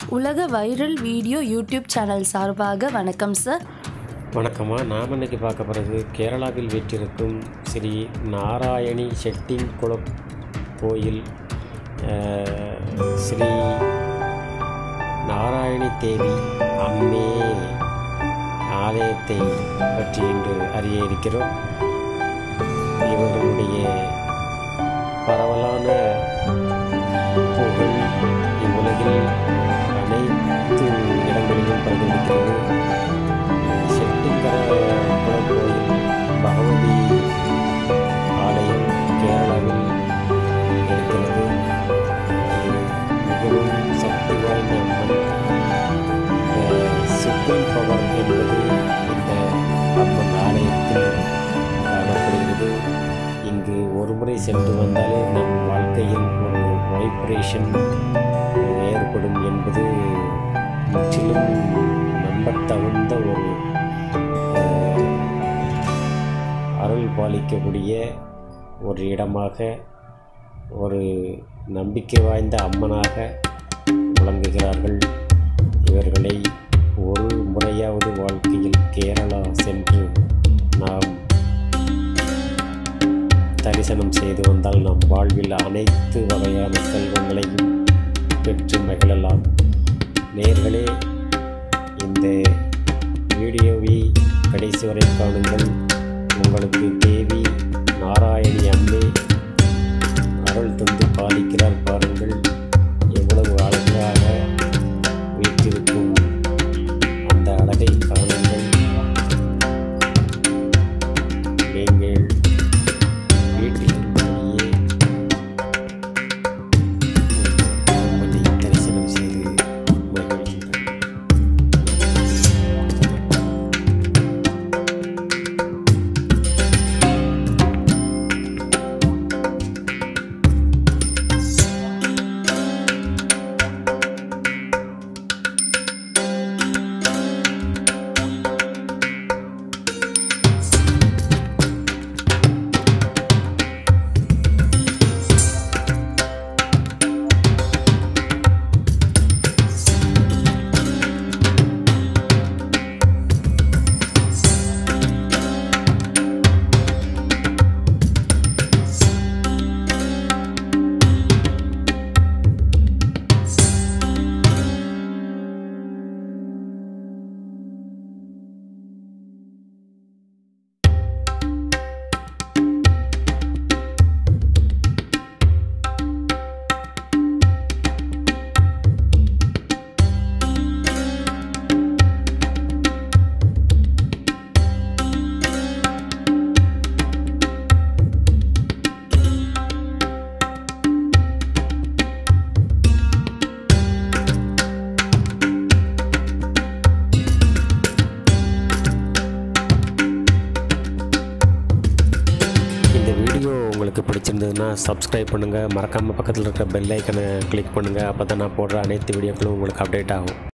உலக viral video YouTube channel சார்பாக வணக்கம் சார் வணக்கம்மா நாம் இன்னைக்கு பார்க்க போகிறது கேரளாவில் வீற்றிருக்கும் ஸ்ரீ நாராயணி செட்டிங் குளப் கோயில் அஹ், ஸ்ரீ நாராயணி தேவி அம்மே ஆலயத்தை பற்றி இன்று அறிய இருக்கிறோம் இவர்களுடைய பரவலான புகழ் இவ்வுலகில் அனைத்து இடங்களிலும் பகிர்ந்திருக்கிறது செட்டிக்கர குலக்கோயில் பகவதி ஆலயம் கேரளாவில் இருக்கிறது இது மிகவும் சக்தி வாய்ந்த அம்மன் சுப்ரீம் பவர் என்பது இந்த அம்மன் ஆலயத்தில் காணப்படுகிறது இங்கு ஒரு முறை சென்று வந்தாலே நம் வாழ்க்கையில் ஒரு வைப்ரேஷன் ஏற்படும் என்பது முற்றிலும் நம்பத்தகுந்த ஒரு அஹ், அருள் பாலிக்கக்கூடிய ஒரு இடமாக ஒரு நம்பிக்கை வாய்ந்த அம்மனாக விளங்குகிறார்கள் இவர்களை ஒரு முறையாவது வாழ்க்கையில் கேரளா சென்று நாம் தரிசனம் செய்து வந்தால் நம் வாழ்வில் அனைத்து வகையான செல்வங்களையும் பெற்று மகிழலாம் நேர்களே இந்த வீடியோவை கடைசி வரை காணுங்கள் உங்களுக்கு தேவி நாராயணி அம்மே அருள் தந்து பாலிக்கிறார் பாருங்கள் எவ்வளவு அழகாக வீட்டிருக்கும் அந்த அழகை காணுங்கள் நீங்கள் வீட்டில் இருந்தபடியே அம்மனை தரிசனம் செய்து மகிழ்கின்றனர் இந்த வீடியோ உங்களுக்கு பிடிச்சிருந்ததுன்னா சப்ஸ்கிரைப் பண்ணுங்கள் மறக்காமல் பக்கத்தில் இருக்கிற பெல் ஐக்கனை கிளிக் பண்ணுங்கள் அப்போ தான் நான் போடுற அனைத்து வீடியோக்களும் உங்களுக்கு அப்டேட் ஆகும்